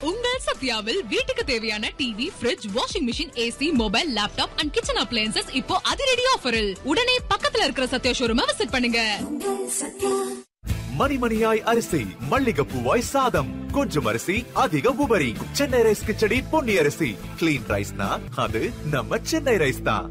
உங்கள் சத்யாவில் வீட்டுக்கு தேவையான TV fridge washing machine AC mobile laptop and kitchen appliances இப்போ அதிரடி ஆஃபரில் உடனே பக்கத்துல இருக்கிற சத்யா ஷோரூமை விசிட் பண்ணுங்க மணிமணியாய் அரிசி மல்லிகைப்பூவாய் சாதம் கொஞ்சம் அரிசி அதிக உபரி சென்னை ரைஸ் கிச்சடி பொன்னி அரிசி கிளீன் ரைஸ்னா அது நம்ம சென்னை ரைஸ் தான்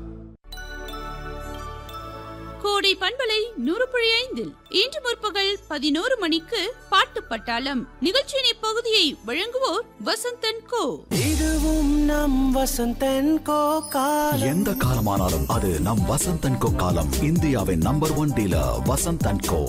கோடை பண்பலை நூறு புள்ளி ஐந்தில் இன்று முற்பகல் பதினோரு மணிக்கு பாட்டு பட்டாளம் நிகழ்ச்சியின் இப்பகுதியை வழங்குவோர் வசந்தன் கோ இதுவும் நம் வசந்தன் கோ காலம் எந்த காலமானாலும் அது நம் வசந்தன் கோ காலம் இந்தியாவின் number one dealer Vasanthan co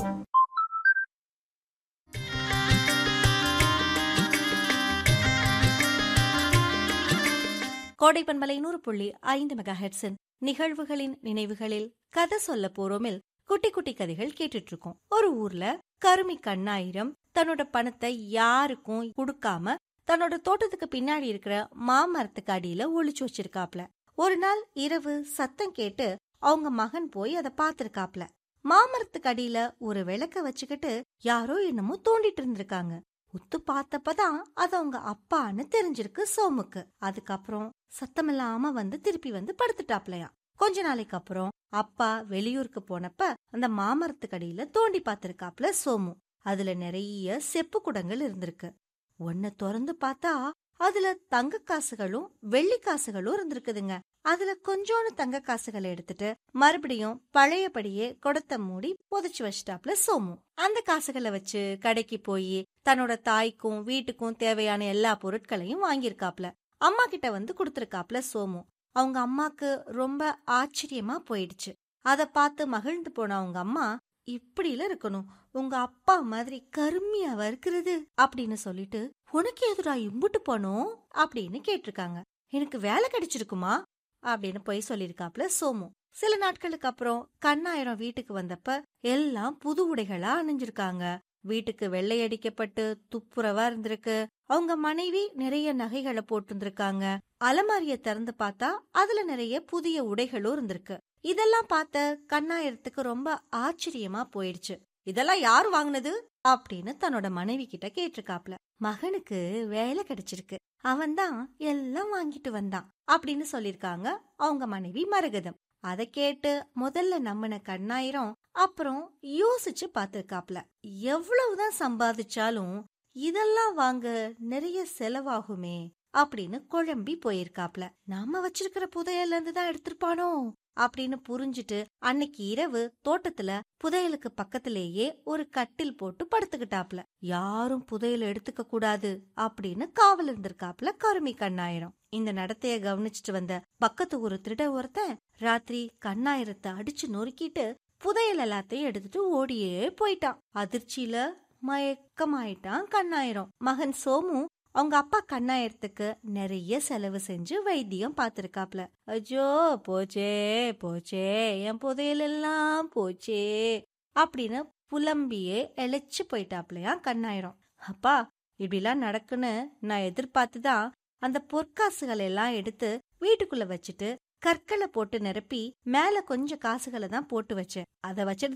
கோடை பண்பலை நூறு புள்ளி ஐந்து மெகா ஹெட்ஸின் நிகழ்வுகளின் நினைவுகளில் கதை சொல்ல போறோமில் குட்டி குட்டி கதைகள் கேட்டுட்டு இருக்கோம் ஒரு ஊர்ல கருமி கண்ணாயிரம் தன்னோட பணத்தை யாருக்கும் கொடுக்காம தன்னோட தோட்டத்துக்கு பின்னாடி இருக்கிற மாமரத்துக்கு அடியில ஒளிச்சு வச்சிருக்காப்ல ஒரு நாள் இரவு சத்தம் கேட்டு அவங்க மகன் போய் அதை பார்த்திருக்காப்ல மாமரத்துக்கு அடியில ஒரு விளக்க வச்சுக்கிட்டு யாரோ என்னமோ தோண்டிட்டு இருந்திருக்காங்க உத்து பார்த்தப்பதான் அது அவங்க அப்பான்னு தெரிஞ்சிருக்கு சோமுக்கு அதுக்கப்புறம் சத்தமில்லாம வந்து திருப்பி வந்து படுத்துட்டாப்லயா கொஞ்ச நாளைக்கு அப்புறம் அப்பா வெளியூருக்கு போனப்ப அந்த மாமரத்துக்கு அடியில தோண்டி பார்த்திருக்காப்ல சோமு அதுல நிறைய செப்பு குடங்கள் இருந்திருக்கு ஒன்ன திறந்து பார்த்தா அதுல தங்க காசுகளும் வெள்ளி காசுகளும் இருந்திருக்குதுங்க அதுல கொஞ்சோண்டு தங்க காசுகளை எடுத்துட்டு மறுபடியும் பழையபடியே குடத்தை மூடி புதைச்சு வச்சிட்டாப்ல சோமு அந்த காசுகளை வச்சு கடைக்கு போய் தன்னோட தாய்க்கும் வீட்டுக்கும் தேவையான எல்லா பொருட்களையும் வாங்கியிருக்காப்ல அம்மா கிட்ட வந்து கொடுத்திருக்காப்ல சோமு அவங்க அம்மாக்கு ரொம்ப ஆச்சரியமா போயிடுச்சு அத பார்த்து மகிழ்ந்து போன அவங்க அம்மா இப்படில இருக்கணும் உங்க அப்பா மாதிரி கருமையாவா இருக்கிறது அப்படின்னு சொல்லிட்டு உனக்கு எதுடா இம்புட்டு போனோம் அப்படின்னு கேட்டிருக்காங்க எனக்கு வேலை கிடைச்சிருக்குமா அப்படின்னு போய் சொல்லியிருக்காப்ல சோமு சில நாட்களுக்கு அப்புறம் கண்ணாயிரம் வீட்டுக்கு வந்தப்ப எல்லாம் புது உடைகளா அணிஞ்சிருக்காங்க வீட்டுக்கு வெள்ளை அடிக்கப்பட்டு துப்புரவா இருந்திருக்கு அவங்க மனைவி நிறைய நகைகளை போட்டிருந்திருக்காங்க அலமாரிய திறந்து பார்த்தா அதுல நிறைய புதிய உடைகளும் இருந்திருக்கு இதெல்லாம் பார்த்த கண்ணாயிரத்துக்கு ரொம்ப ஆச்சரியமா போயிடுச்சு இதெல்லாம் யாரு வாங்குனது அப்படின்னு தன்னோட மனைவி கிட்ட கேட்டிருக்காப்ல மகனுக்கு வேலை கிடைச்சிருக்கு அவன்தான் எல்லாம் வாங்கிட்டு வந்தான் அப்படின்னு சொல்லிருக்காங்க அவங்க மனைவி மரகதம் அதை கேட்டு முதல்ல நம்பின கண்ணாயிரம் அப்புறம் யோசிச்சு பார்த்திருக்காப்ல எவ்வளவுதான் சம்பாதிச்சாலும் இதெல்லாம் வாங்க நிறைய செலவாகுமே அப்படின்னு குழம்பி போயிருக்காப்ல நாம வச்சிருக்கிற புதையல்ல இருந்து தான் எடுத்திருப்பானோ அப்படின்னு புரிஞ்சுட்டு அன்னைக்கு இரவு தோட்டத்துல புதையலுக்கு பக்கத்திலேயே ஒரு கட்டில் போட்டு படுத்துக்கிட்டாப்ல யாரும் புதையல் எடுத்துக்க கூடாது அப்படின்னு காவல் இருந்திருக்காப்ல கருமி கண்ணாயிரம் இந்த நடத்தைய கவனிச்சுட்டு வந்த பக்கத்து ஒரு திருட ஒருத்தன் ராத்திரி கண்ணாயிரத்தை அடிச்சு நொறுக்கிட்டு புதையல் எல்லாத்தையும் எடுத்துட்டு ஓடியே போயிட்டான் அதிர்ச்சியில மயக்கமாயிட்டான் கண்ணாயிரம் மகன் சோமு அவங்க அப்பா கண்ணாயிரத்துக்கு நிறைய செலவு செஞ்சு வைத்தியம் பார்த்திருக்காப்ல ஐயோ போச்சே போச்சே என் புதையல் எல்லாம் போச்சே அப்படின்னு புலம்பியே எழைச்சு போயிட்டாப்லயா கண்ணாயிரம் அப்பா இப்படிலாம் நடக்குன்னு நான் எதிர்பார்த்துதான் அந்த பொற்காசுகள் எல்லாம் எடுத்து வீட்டுக்குள்ள வச்சுட்டு கற்களை போட்டு நிரப்பி மேல கொஞ்சம் காசுகளை தான் போட்டு வச்சேன் அதை வச்சுட்டு